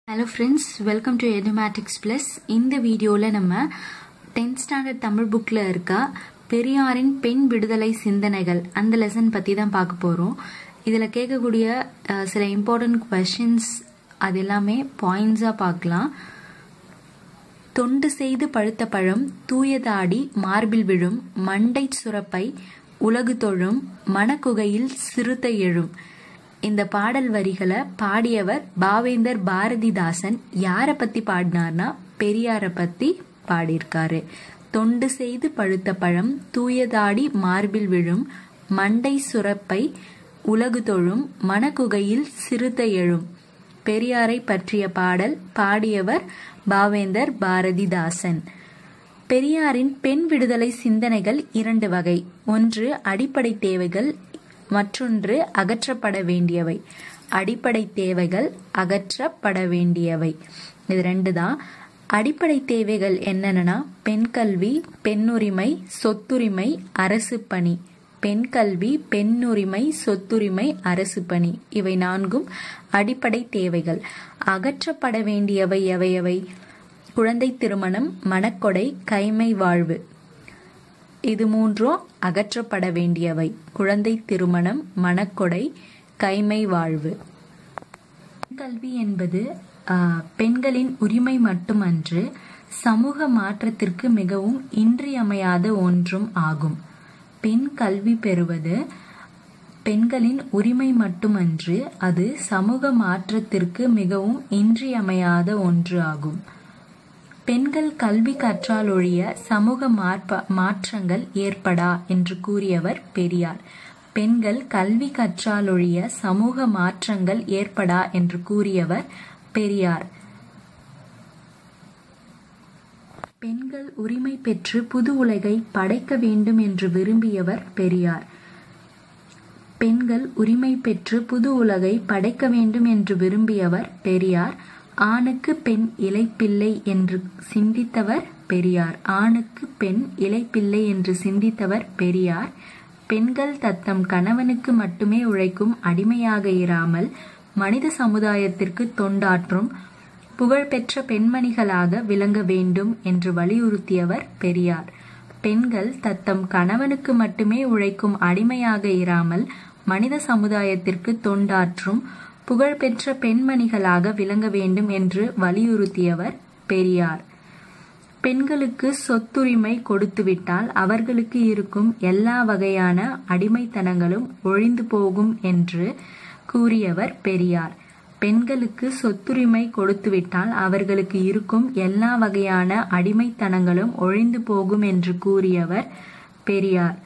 hello friends welcome to Edumatics plus இந்த வீடியோவில் நம்ம டென்த் ஸ்டாண்டர்ட் தமிழ் புக்கில் இருக்க பெரியாரின் பெண் விடுதலை சிந்தனைகள் அந்த லெசன் பற்றி தான் பார்க்க போகிறோம் இதில் கேட்கக்கூடிய அஹ், சில இம்பார்ட்டன்ட் கொஷின்ஸ் அது எல்லாமே பாயிண்ட்ஸாக பார்க்கலாம் தொண்டு செய்து பழுத்த பழம் தூயதாடி மார்பில் விழும் மண்டை சுரப்பை உலகு தொழும் மணக்குகையில் சிறுத்தை எழும் இந்த பாடல் வரிகளை பாடியவர் பாவேந்தர் பாரதிதாசன் யாரை பத்தி பாடினார்னா பெரியாரை பத்தி பாடியிருக்காரு தொண்டு செய்து பழுத்த பழம் தூயதாடி மார்பில் விழும் மண்டை சுரப்பை உலகு தொழும் மணக்குகையில் சிறுத்தை எழும் பெரியாரை பற்றிய பாடல் பாடியவர் பாவேந்தர் பாரதிதாசன் பெரியாரின் பெண் விடுதலை சிந்தனைகள் இரண்டு வகை ஒன்று அடிப்படை தேவைகள் மற்றொன்று அகற்றப்பட வேண்டியவை அடிப்படை தேவைகள் அகற்றப்பட வேண்டியவை இது ரெண்டு தான் அடிப்படை தேவைகள் என்னென்னா பெண் கல்வி பெண்ணுரிமை சொத்துரிமை அரசு பணி பெண் கல்வி பெண்ணுரிமை சொத்துரிமை அரசு பணி இவை நான்கும் அடிப்படை தேவைகள் அகற்றப்பட வேண்டியவை எவையவை குழந்தை திருமணம் மணக்கொடை கைமை வாழ்வு இது மூன்றும் அகற்றப்பட வேண்டியவை குழந்தை திருமணம் மணக்கொடை கைமை வாழ்வு கல்வி என்பது ஆஹ், பெண்களின் உரிமை மட்டுமன்று சமூக மாற்றத்திற்கு மிகவும் இன்றியமையாத ஒன்றும் ஆகும் பெண் கல்வி பெறுவது பெண்களின் உரிமை மட்டுமன்று அது சமூக மாற்றத்திற்கு மிகவும் இன்றியமையாத ஒன்று ஆகும் பெண்கள் கல்வி கற்றாலொழிய சமூக மாற்ப மாற்றங்கள் ஏற்படா என்று கூறியவர் பெரியார் பெண்கள் கல்வி கற்றாலொழிய சமூக மாற்றங்கள் ஏற்படா என்று கூறியவர் பெரியார் பெண்கள் உரிமை பெற்று புது உலகை படைக்க வேண்டும் என்று விரும்பியவர் பெரியார் பெண்கள் உரிமை பெற்று புது உலகை படைக்க வேண்டும் என்று விரும்பியவர் பெரியார் ஆணுக்கு பெண் இலைப்பிள்ளை என்று சிந்தித்தவர் பெரியார் ஆணுக்கு பெண் இலைப்பிள்ளை என்று சிந்தித்தவர் பெரியார் பெண்கள் தத்தம் கணவனுக்கு மட்டுமே உழைக்கும் அடிமையாக இராமல் மனித சமுதாயத்திற்கு தொண்டாற்றும் புகழ்பெற்ற பெண்மணிகளாக விளங்க வேண்டும் என்று வலியுறுத்தியவர் பெரியார் பெண்கள் தத்தம் கணவனுக்கு மட்டுமே உழைக்கும் அடிமையாக இராமல் மனித சமுதாயத்திற்கு தொண்டாற்றும் புகழ்பெற்ற பெண்மணிகளாக விளங்க வேண்டும் என்று வலியுறுத்தியவர் பெரியார் பெண்களுக்கு சொத்துரிமை கொடுத்துவிட்டால் அவர்களுக்கு இருக்கும் எல்லா வகையான அடிமைத்தனங்களும் ஒழிந்து போகும் என்று கூறியவர் பெரியார் பெண்களுக்கு சொத்துரிமை கொடுத்துவிட்டால் அவர்களுக்கு இருக்கும் எல்லா வகையான அடிமைத்தனங்களும் ஒழிந்து போகும் என்று கூறியவர் பெரியார்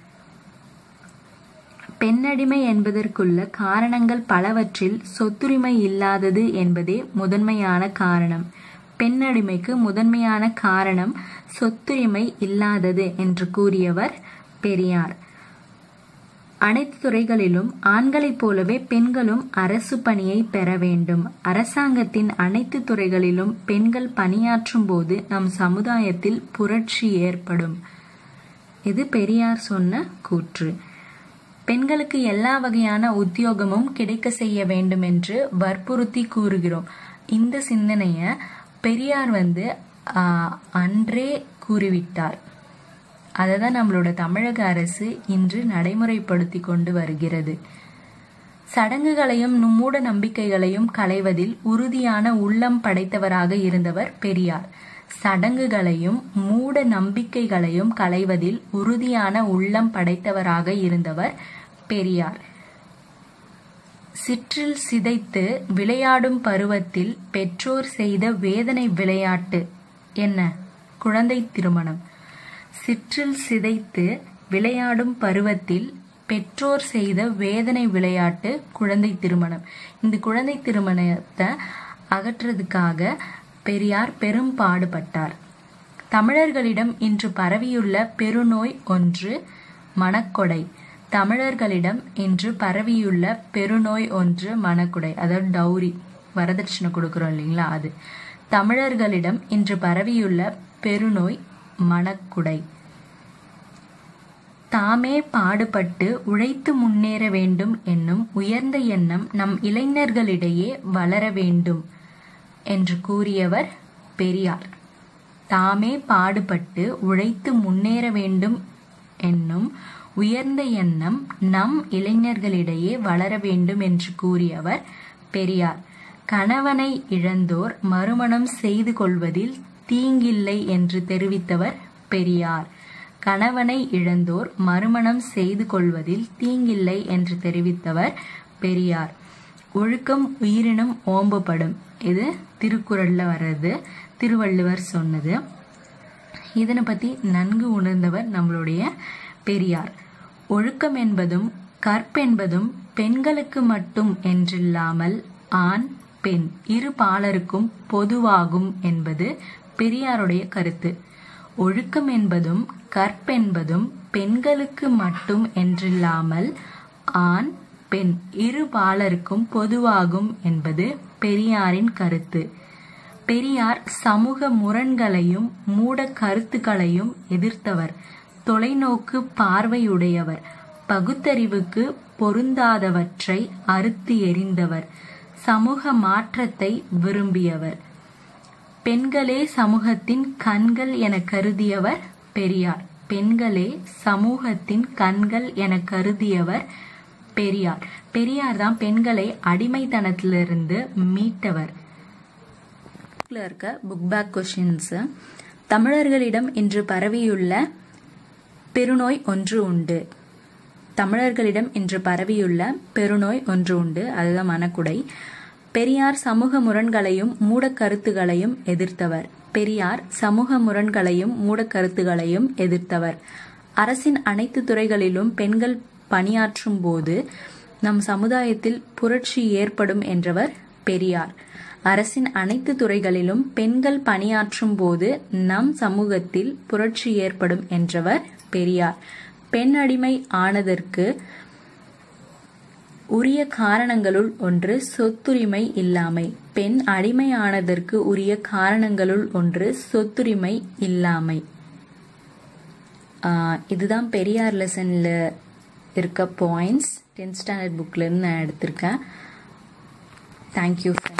பெண்ணடிமை என்பதற்குள்ள காரணங்கள் பலவற்றில் சொத்துரிமை இல்லாதது என்பதே முதன்மையான காரணம் பெண்ணடிமைக்கு முதன்மையான காரணம் சொத்துரிமை இல்லாதது என்று கூறியவர் பெரியார் அனைத்து துறைகளிலும் ஆண்களைப் போலவே பெண்களும் அரசு பணியை பெற வேண்டும் அரசாங்கத்தின் அனைத்து துறைகளிலும் பெண்கள் பணியாற்றும் போது நம் சமுதாயத்தில் புரட்சி ஏற்படும் இது பெரியார் சொன்ன கூற்று பெண்களுக்கு எல்லா வகையான உத்தியோகமும் கிடைக்க செய்ய வேண்டும் என்று வற்புறுத்தி கூறுகிறோம் இந்த சிந்தனைய பெரியார் வந்து ஆஹ், அன்றே கூறிவிட்டார் அதை தான் நம்மளோட தமிழக அரசு இன்று நடைமுறைப்படுத்தி கொண்டு வருகிறது சடங்குகளையும் மூட நம்பிக்கைகளையும் களைவதில் உறுதியான உள்ளம் படைத்தவராக இருந்தவர் பெரியார் சடங்குகளையும் மூட நம்பிக்கைகளையும் களைவதில் உறுதியான உள்ளம் படைத்தவராக இருந்தவர் பெரியார் சிற்றில் சிதைத்து விளையாடும் பருவத்தில் பெற்றோர் செய்த வேதனை விளையாட்டு என்ன குழந்தை திருமணம் சிற்றில் சிதைத்து விளையாடும் பருவத்தில் பெற்றோர் செய்த வேதனை விளையாட்டு குழந்தை திருமணம் இந்த குழந்தை திருமணத்தை அகற்றுறதுக்காக பெரியார் பெரும் பாடுபட்டார் தமிழர்களிடம் இன்று பரவியுள்ள பெருநோய் ஒன்று மனக்கொடை தமிழர்களிடம் இன்று பரவியுள்ள பெருநோய் ஒன்று மனக்குடை அதாவது டௌரி வரதட்சணை கொடுக்குறோம் இல்லைங்களா அது தமிழர்களிடம் இன்று பரவியுள்ள பெருநோய் மனக்குடை தாமே பாடுபட்டு உழைத்து முன்னேற வேண்டும் என்னும் உயர்ந்த எண்ணம் நம் இளைஞர்களிடையே வளர வேண்டும் என்று கூறியவர் பெரியார் தாமே பாடுபட்டு உழைத்து முன்னேற வேண்டும் என்னும் உயர்ந்த எண்ணம் நம் இளைஞர்களிடையே வளர வேண்டும் என்று கூறியவர் பெரியார் கணவனை இழந்தோர் மறுமணம் செய்து கொள்வதில் தீங்கில்லை என்று தெரிவித்தவர் பெரியார் கணவனை இழந்தோர் மறுமணம் செய்து கொள்வதில் தீங்கில்லை என்று தெரிவித்தவர் பெரியார் ஒழுக்கம் உயிரினும் ஓம்பப்படும் இது திருக்குறள்ல வர்றது திருவள்ளுவர் சொன்னது இதனை பத்தி நன்கு உணர்ந்தவர் நம்மளுடைய பெரியார் ஒழுக்கம் என்பதும் கற்பென்பதும் பெண்களுக்கு மட்டும் என்றில்லாமல் ஆண் பெண் இரு பாலருக்கும் பொதுவாகும் என்பது பெரியாருடைய கருத்து ஒழுக்கம் என்பதும் கற்பென்பதும் பெண்களுக்கு மட்டும் என்றில்லாமல் ஆண் பெண் இரு பாலருக்கும் பொதுவாகும் என்பது பெரியாரின் கருத்து பெரியார் சமூக முரண்களையும் மூட கருத்துக்களையும் எதிர்த்தவர் தொலைநோக்கு பார்வையுடையவர் பகுத்தறிவுக்கு பொருந்தாதவற்றை அறுத்து எறிந்தவர் சமூக மாற்றத்தை விரும்பியவர் பெண்களே சமூகத்தின் கண்கள் என கருதியவர் பெரியார் பெண்களே சமூகத்தின் கண்கள் என கருதியவர் பெரியார் பெரியார் தான் பெண்களை அடிமைத்தனத்திலிருந்து மீட்டவர் இருக்க புக் பேக் கொஷின்ஸ் தமிழர்களிடம் இன்று பரவியுள்ள பெருநோய் ஒன்று உண்டு தமிழர்களிடம் இன்று பரவியுள்ள பெருநோய் ஒன்று உண்டு அதுதான் மனக்குடை பெரியார் சமூக முரண்களையும் மூட கருத்துகளையும் எதிர்த்தவர் பெரியார் சமூக முரண்களையும் மூட கருத்துகளையும் எதிர்த்தவர் அரசின் அனைத்து துறைகளிலும் பெண்கள் பணியாற்றும் போது நம் சமுதாயத்தில் புரட்சி ஏற்படும் என்றவர் பெரியார் அரசின் அனைத்து துறைகளிலும் பெண்கள் பணியாற்றும் போது நம் சமூகத்தில் புரட்சி ஏற்படும் என்றவர் பெரியார் பெண் அடிமை ஆனதற்கு உரிய காரணங்களுள் ஒன்று சொத்துரிமை இல்லாமை பெண் அடிமையானதற்கு உரிய காரணங்களுள் ஒன்று சொத்துரிமை இல்லாமை இதுதான் பெரியார் லெசன்ல இருக்க பாயிண்ட்ஸ் டென்த் ஸ்டாண்டர்ட் புக்ல இருந்து நான் எடுத்திருக்கேன் தேங்க்யூ